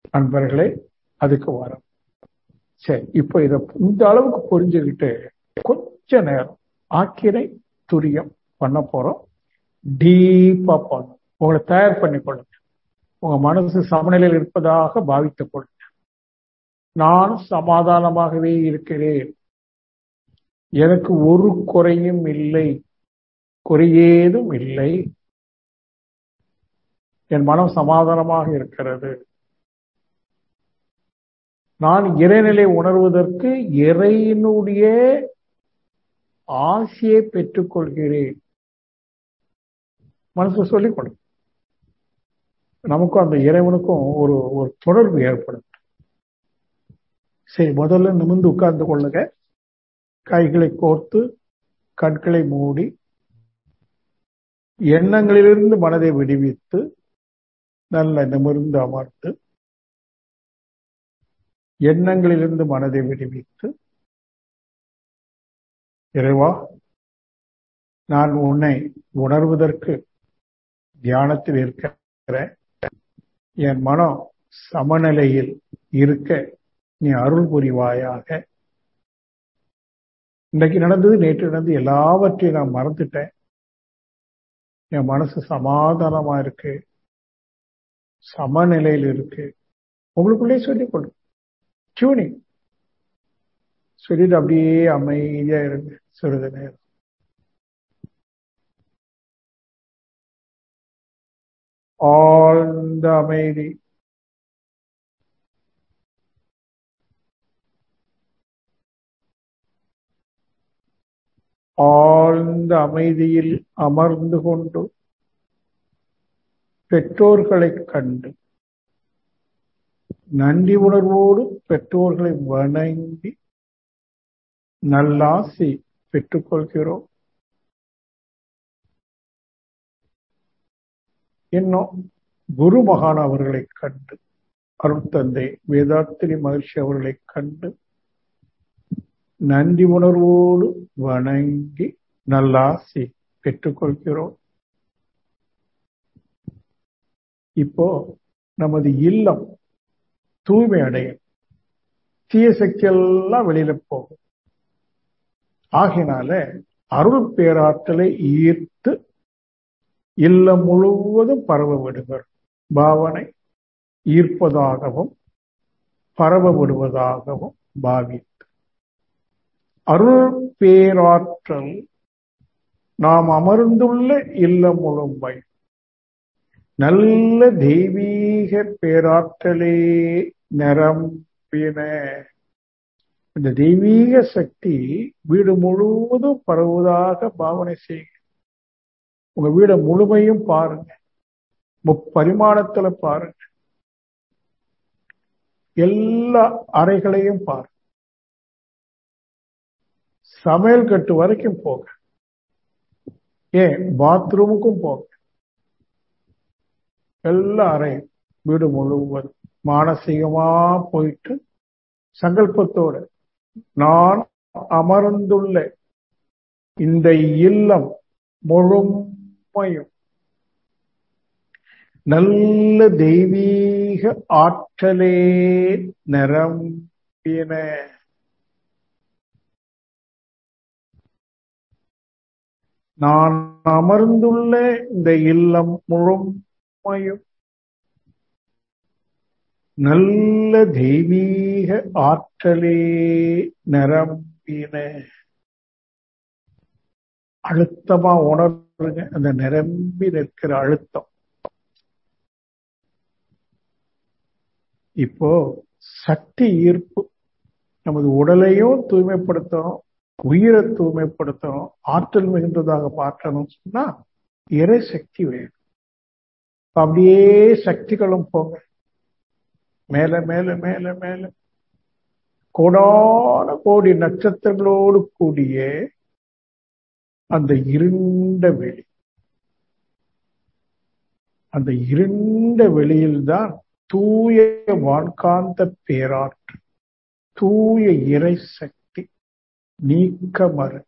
நண்பர்களே அதுக்கு வரும் சரி இப்போ இத இந்த அளவுக்கு புரிஞ்சுக்கிட்டு கொஞ்ச நேரம் ஆக்கிரை துரியம் பண்ண போறோம் டீப்பா பண்ணும் உங்களை தயார் பண்ணி கொள்ளுங்க உங்க மனசு சமநிலையில் இருப்பதாக பாவித்துக் கொள்ளுங்க நான் சமாதானமாகவே இருக்கிறேன் எனக்கு ஒரு குறையும் இல்லை குறையேதும் இல்லை என் மனம் சமாதானமாக இருக்கிறது நான் இறைநிலை உணர்வதற்கு இறையினுடைய ஆசையை பெற்றுக்கொள்கிறேன் மனசு சொல்லிக் கொடு நமக்கும் அந்த இறைவனுக்கும் ஒரு ஒரு தொடர்பு ஏற்படும் சரி முதல்ல நிமிர்ந்து உட்கார்ந்து கொள்ளுங்க கைகளை கோர்த்து கண்களை மூடி எண்ணங்களிலிருந்து மனதை விடுவித்து நல்ல நிமிர்ந்து அமர்ந்து எண்ணங்களிலிருந்து மனதை விடுவித்து இறைவா நான் உன்னை உணர்வதற்கு தியானத்தில் இருக்கிறேன் என் மனம் சமநிலையில் இருக்க நீ அருள் புரிவாயாக இன்றைக்கு நடந்தது நேற்று நடந்தது எல்லாவற்றையும் நான் மறந்துட்டேன் என் மனசு சமாதானமா இருக்கு சமநிலையில் இருக்கு உங்களுக்குள்ளே சொல்லிக் கொடு டியூனிங் சொல்லிட்டு அப்படியே அமைதியா இருங்க சிறிது நேரம் ஆழ்ந்த அமைதி ஆழ்ந்த அமைதியில் அமர்ந்து கொண்டு பெற்றோர்களைக் கண்டு நன்றி உணர்வோடு பெற்றோர்களை வணங்கி நல்லாசி பெற்றுக்கொள்கிறோம் இன்னும் குரு மகான் அவர்களை கண்டு அருட்தந்தை வேதாத்திரி மகிழ்ச்சி அவர்களை கண்டு நன்றி உணர்வோடு வணங்கி நல்லாசி பெற்றுக்கொள்கிறோம் இப்போ நமது இல்லம் தூய்மை அடையும் தீய சக்தி எல்லாம் வெளியில போகும் ஆகினால அருள் பேராற்றலை ஈர்த்து இல்லம் முழுவதும் பரவ விடுவர் பாவனை ஈர்ப்பதாகவும் பரவ விடுவதாகவும் பாவித்து அருள் பேராற்றல் நாம் அமர்ந்துள்ள இல்லம் முழுமை நல்ல தெய்வீக பேராற்றலே நிரம்பின இந்த தெய்வீக சக்தி வீடு முழுவதும் பரவுவதாக பாவனை செய்யுங்க உங்க வீட முழுமையும் பாருங்க முப்பரிமாணத்துல பாருங்க எல்லா அறைகளையும் பாருங்க சமையல் கட்டு வரைக்கும் போக ஏன் பாத்ரூமுக்கும் போக எல்லா அறையும் வீடு முழுவதும் மானசீகமா போயிட்டு சங்கல்பத்தோட நான் அமர்ந்துள்ள இந்த இல்லம் முழுமையும் நல்ல தெய்வீக ஆற்றலே நிரம்பின நான் அமர்ந்துள்ள இந்த இல்லம் முழுமையும் நல்ல தெய்வீக ஆற்றலே நிரம்பின அழுத்தமா உணர்வுங்க அந்த நிரம்பி நிற்கிற அழுத்தம் இப்போ சக்தி ஈர்ப்பு நமது உடலையும் தூய்மைப்படுத்தணும் உயிரை தூய்மைப்படுத்தணும் ஆற்றல் மிகுந்ததாக மாற்றணும் சொன்னா இறை சக்தி வேணும் அப்படியே சக்திகளும் போங்க மேல மேல மேல மேல கோடான கோடி நட்சத்திரங்களோடு கூடிய அந்த இருண்ட வெளி அந்த இருண்ட வெளியில்தான் தூய வான்காந்த பேராற்று தூய இறை சக்தி நீக்கமறு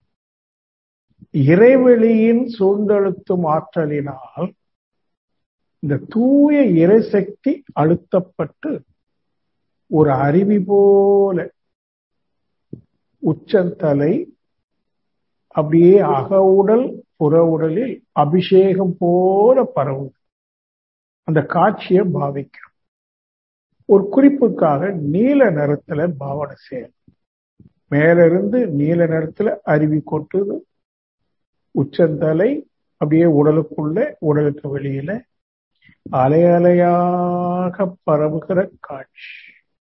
இறைவெளியின் சூழ்ந்தழுத்தும் ஆற்றலினால் இந்த தூய இறைசக்தி அழுத்தப்பட்டு ஒரு அருவி போல உச்சந்தலை அப்படியே அக உடல் புற உடலில் அபிஷேகம் போல பரவும் அந்த காட்சியை பாவிக்கிறோம் ஒரு குறிப்புக்காக நீல நிறத்துல பாவனை செய்யணும் மேல இருந்து நீல நிறத்துல அருவி கொட்டுது உச்சந்தலை அப்படியே உடலுக்குள்ள உடலுக்கு வெளியில அலை அலையாக பரவுகிற காட்சி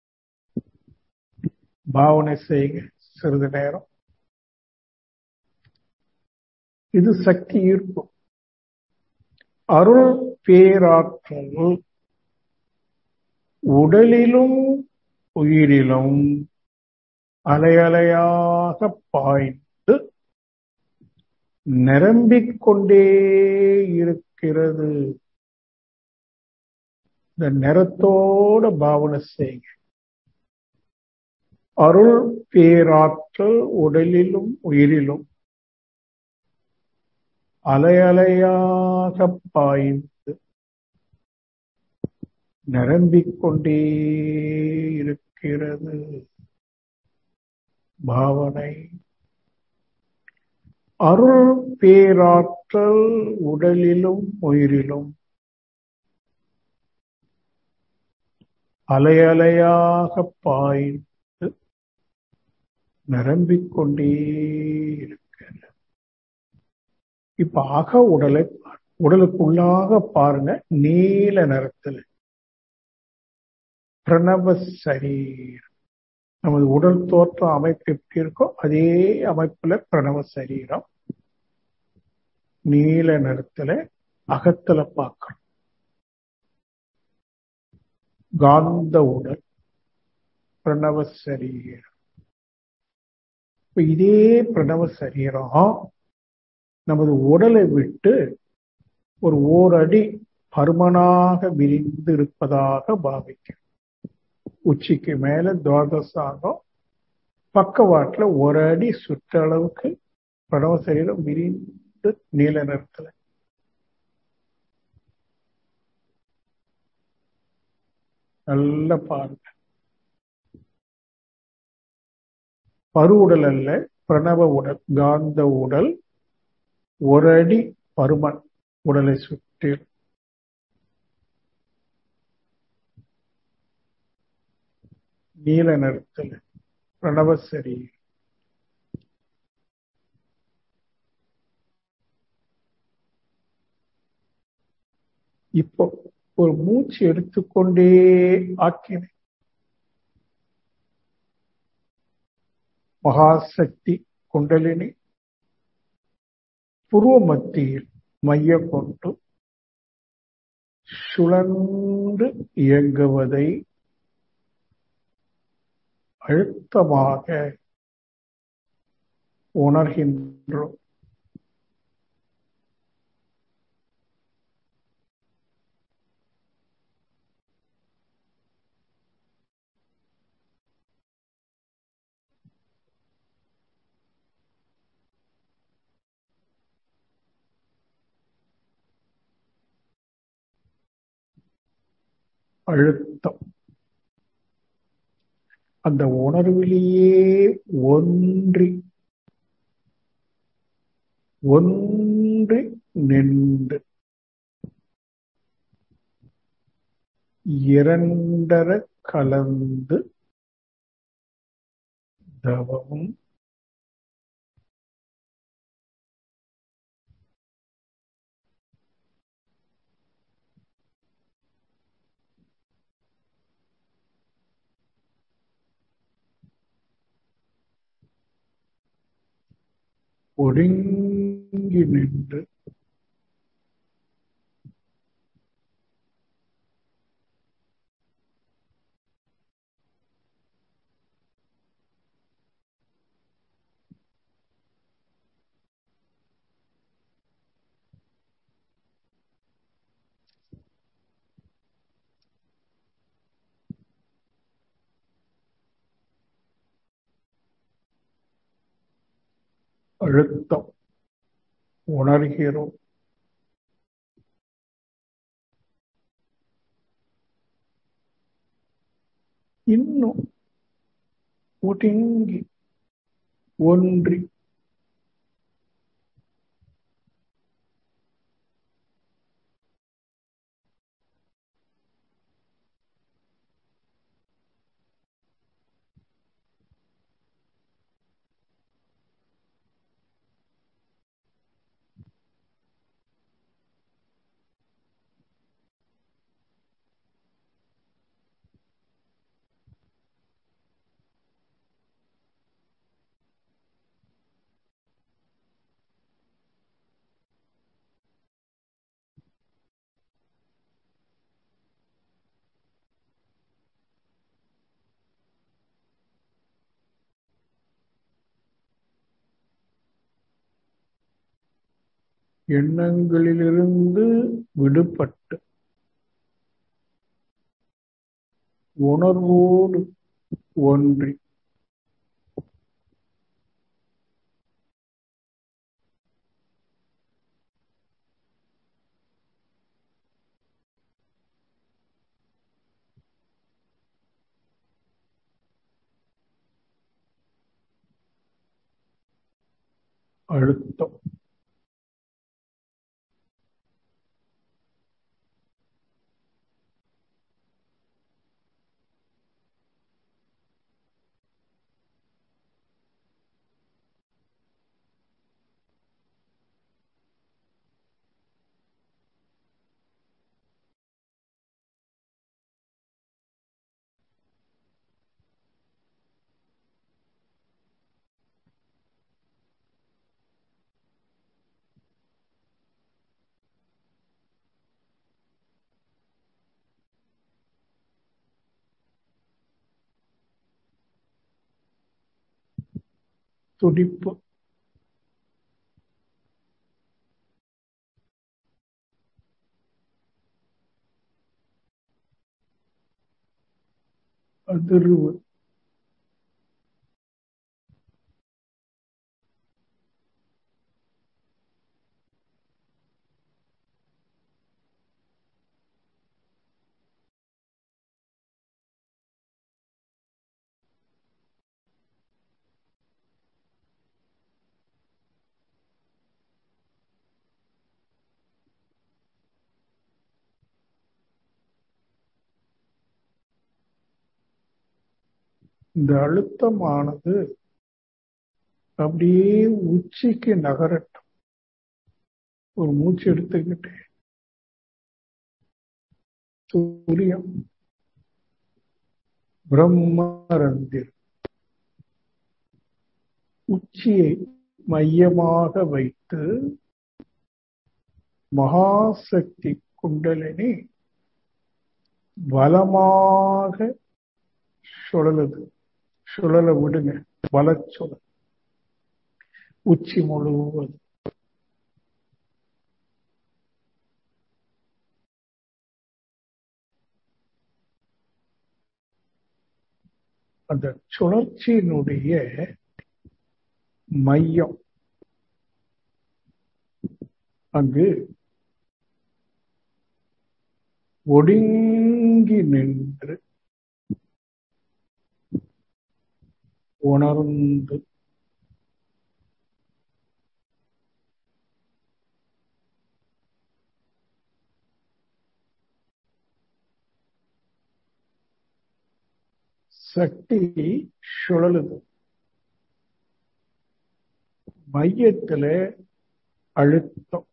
பாவனை செய்க சிறிது நேரம் இது சக்தி ஈர்ப்பு அருள் பேராற்றல் உடலிலும் உயிரிலும் அலையலையாக பாய்ந்து நிரம்பிக் கொண்டே இருக்கிறது இந்த நிறத்தோட பாவனை செய்யுங்க அருள் பேராற்றல் உடலிலும் உயிரிலும் அலையலையாக பாய்ந்து நிரம்பிக் கொண்டே இருக்கிறது பாவனை அருள் பேராற்றல் உடலிலும் உயிரிலும் அலையலையாக பாய்ந்து நிரம்பிக் கொண்டே இருக்கிறது இப்ப அக உடலை உடலுக்குள்ளாக பாருங்க நீல நிறத்துல பிரணவ சரீரம் நமது உடல் தோற்ற அமைப்பு எப்படி இருக்கோ அதே அமைப்புல பிரணவ சரீரம் நீல நிறத்துல அகத்துல பார்க்கணும் காந்த உடல் பிரணவ சரீரம் இப்ப இதே பிரணவ சரீரம் நமது உடலை விட்டு ஒரு ஓரடி பருமனாக விரிந்து இருப்பதாக பாவிக்கும் உச்சிக்கு மேல துவாதசாகம் பக்கவாட்டுல ஒரு அடி சுற்றளவுக்கு பிரணவ சரீரம் விரிந்து நீல நிறத்துல நல்ல பாருங்க பரு உடல் அல்ல பிரணவ உடல் காந்த உடல் ஒரு அடி பருமன் உடலை சுற்றி நீல நிறத்தில் பிரணவ சரீரம் இப்போ ஒரு மூச்சு எடுத்துக்கொண்டே ஆக்கினேன் மகாசக்தி குண்டலினி புருவ மத்தியில் மைய கொண்டு சுழன்று இயங்குவதை அழுத்தமாக உணர்கின்றோம் அழுத்தம் அந்த உணர்விலேயே ஒன்றி ஒன்றி நின்று இரண்டர கலந்து தவமும் ஒடுங்கி நின்று அழுத்தம் உணர்கிறோம் இன்னும் ஒடுங்கி ஒன்றி எண்ணங்களிலிருந்து விடுபட்டு உணர்வோடு ஒன்றி அழுத்தம் துடிப்பு அதிர்வு இந்த அழுத்தமானது அப்படியே உச்சிக்கு நகரட்டும் ஒரு மூச்சு எடுத்துக்கிட்டு சூரியம் பிரம்மரந்திர் உச்சியை மையமாக வைத்து மகாசக்தி குண்டலினி பலமாக சுழலுது சுழல விடுங்க வளச்சுழல் உச்சி முழுவதும் அந்த சுழற்சியினுடைய மையம் அங்கு ஒடுங்கி நின்று உணர்ந்து சக்தி சுழலுது மையத்துல அழுத்தம்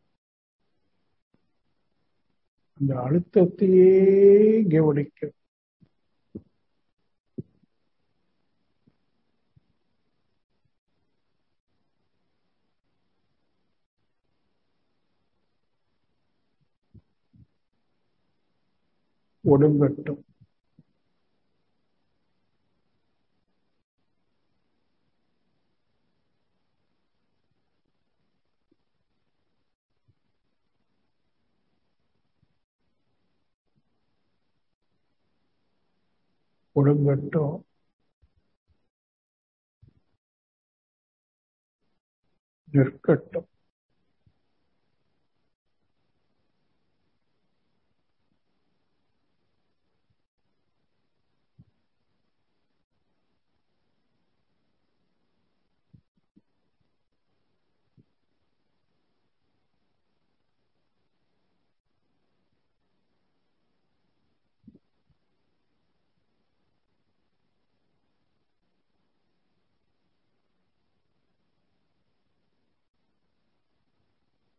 அந்த அழுத்தத்தையே கவனிக்கும் ஒடுங்கட்டும் ஒடுங்கட்டும் நிற்கட்டும்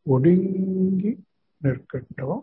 ஒடுங்கி நிற்கட்டும்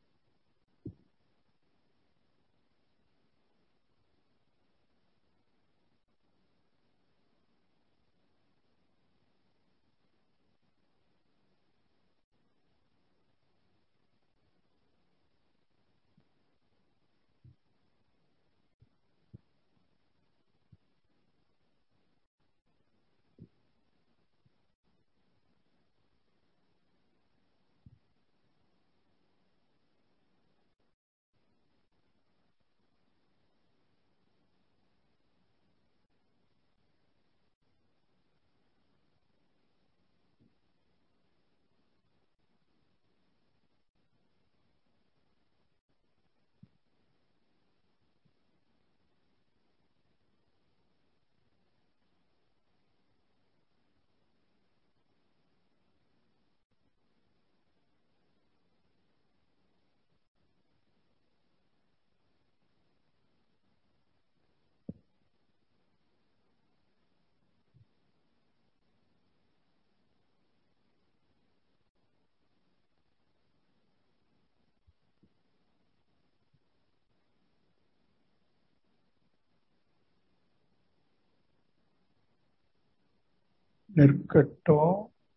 நிற்கட்டும்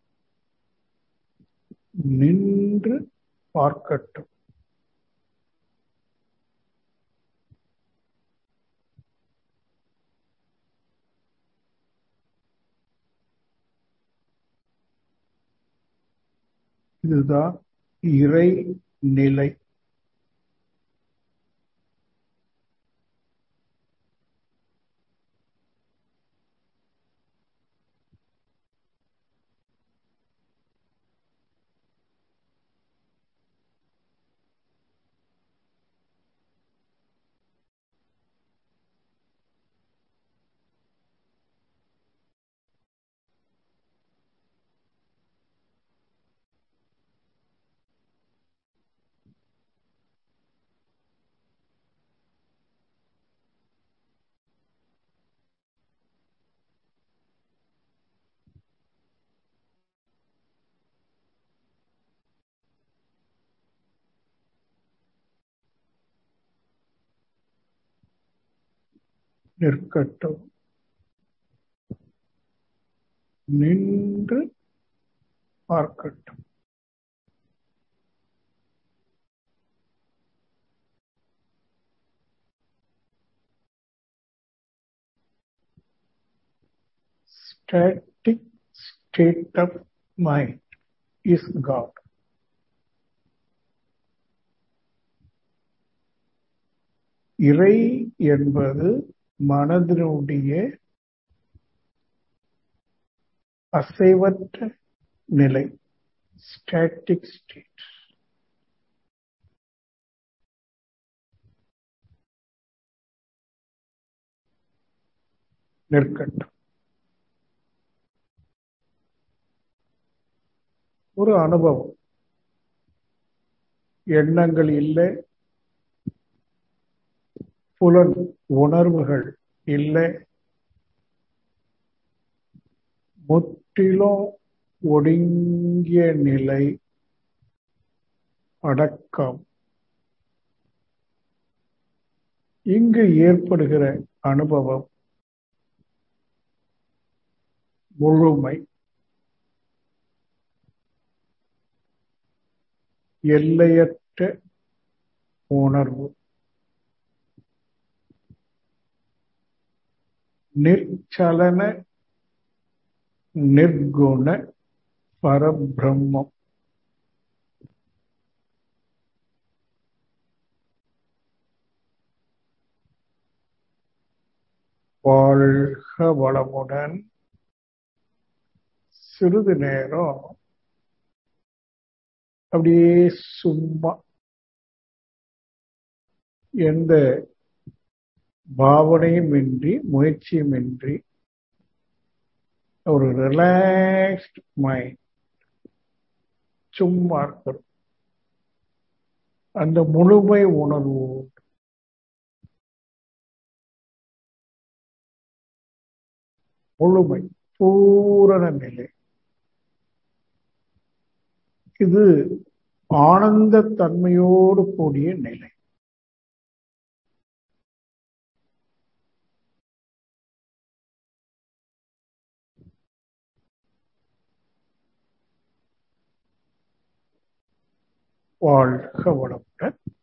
நின்று பார்க்கட்டும் இதுதான் இறை நிலை நிற்கட்டும் நின்று பார்க்கட்டும் static state of mind is God. இறை என்பது மனதினுடைய அசைவற்ற நிலை ஸ்டாட்டிக் ஸ்டேட் நிற்கட்டும் ஒரு அனுபவம் எண்ணங்கள் இல்லை புலன் உணர்வுகள் இல்லை முற்றிலும் ஒடுங்கிய நிலை அடக்கம் இங்கு ஏற்படுகிற அனுபவம் முழுமை எல்லையற்ற உணர்வு நிர்ச்சலன நிர்குண பரபிரம்மம் வாழ்க வளமுடன் சிறிது நேரம் அப்படியே சும்மா எந்த பாவனையும் இன்றி முயற்சியும் இன்றி ஒரு ரிலாக்ஸ்ட் மைண்ட் சும்மா இருக்கணும் அந்த முழுமை உணர்வு முழுமை பூரண நிலை இது ஆனந்த தன்மையோடு கூடிய நிலை வாழ்க வளமுடன்